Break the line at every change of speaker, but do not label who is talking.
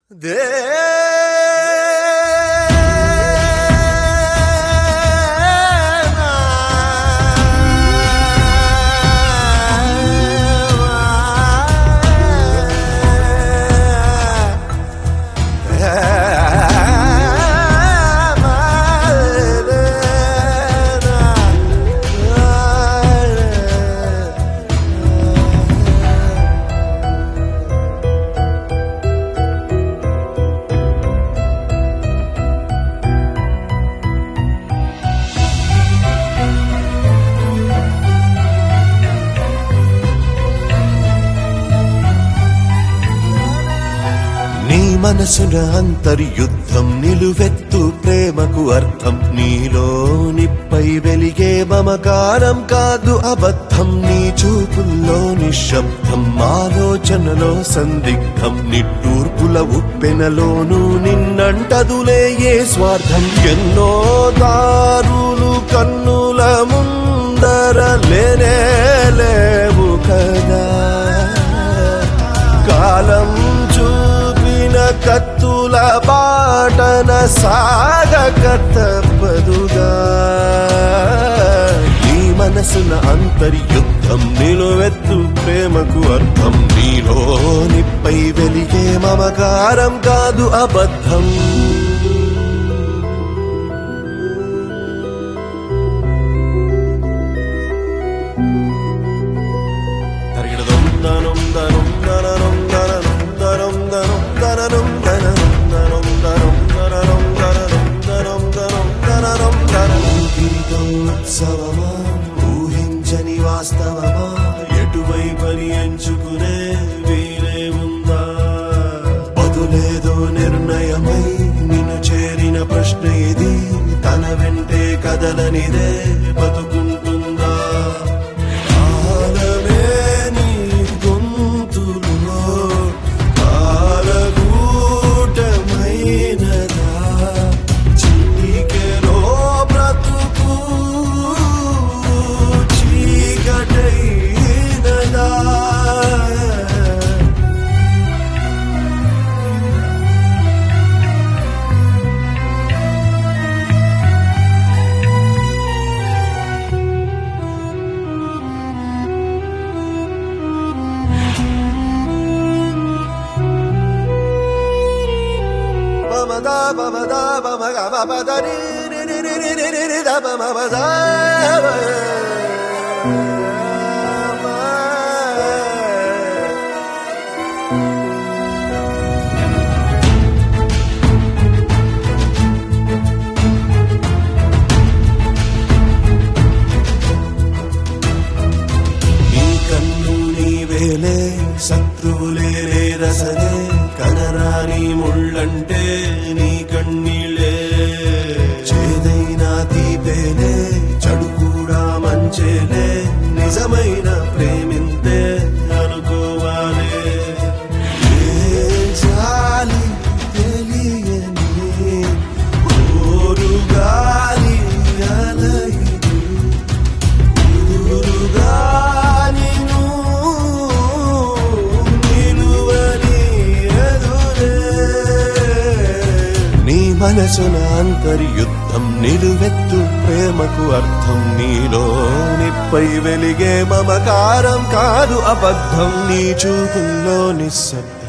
నీ మనసున అంతర్యుద్ధం నిలువెత్తు ప్రేమకు అర్థం నీలో నిప్పై వెలిగే మమకారం కాదు అబద్ధం నీ చూపుల్లో నిశ్శబ్దం ఆలోచనలో సందిగ్ధం నిట్టూర్పుల ఉప్పెనలోను నిన్నంటదులే ఏ స్వార్థం ఎన్నో దారులు కన్నుల ముందర లేనే లేవు కదా కాలం చూపిన కత్తుల బాటన సాగక తప్పదుగా నీ మనసున అంతర్యుద్ధం నిలువెత్తు ప్రేమకు అర్థం నీలో నిప్పై వెలిగే మమకారం కాదు అబద్ధం తరిగిడదం దనం దనం దననం దననం దనం దనం దననం దననం దనం దనం దననం దననం దనం దనం దననం దననం గీతం ఉత్సవమా ఊహించని వాస్తవమా ఎటువైపని ఎంచుకునే వీలే ఉందా బదులేదో నిర్ణయమై నిన్ను చేరిన ప్రశ్న ఇది తన వెంటే కదలనిదే బతుకుంటుందా కాలమే నీ గొంతులో కాలగూటమైనదా చీకలో బ్రతుకు చీకటైనదా Bamada bamada bamaga babada ni ni ni ni ni ni ni ni da bamada నీ కన్ను నీవేలే శత్రువులే రసనే కనరాని ముళ్ళంటే నీ కన్నీళ్ళే చేదైన తీపేలే చెడు కూడా మంచేలే నిజమైన ప్రేమింతే అనుకోవాలే ఏ జాలి తెలియని ఓరుగాలి అలయిదు ఎదురుగా నిన్ను నిలువని ఎదురే. నీ మనసున అంతర్యుద్ధం నిలువెత్తు ప్రేమకు అర్థం నీలో నిప్పై వెలిగే మమకారం కాదు అబద్ధం నీ చూపుల్లో నిశ్శబ్దం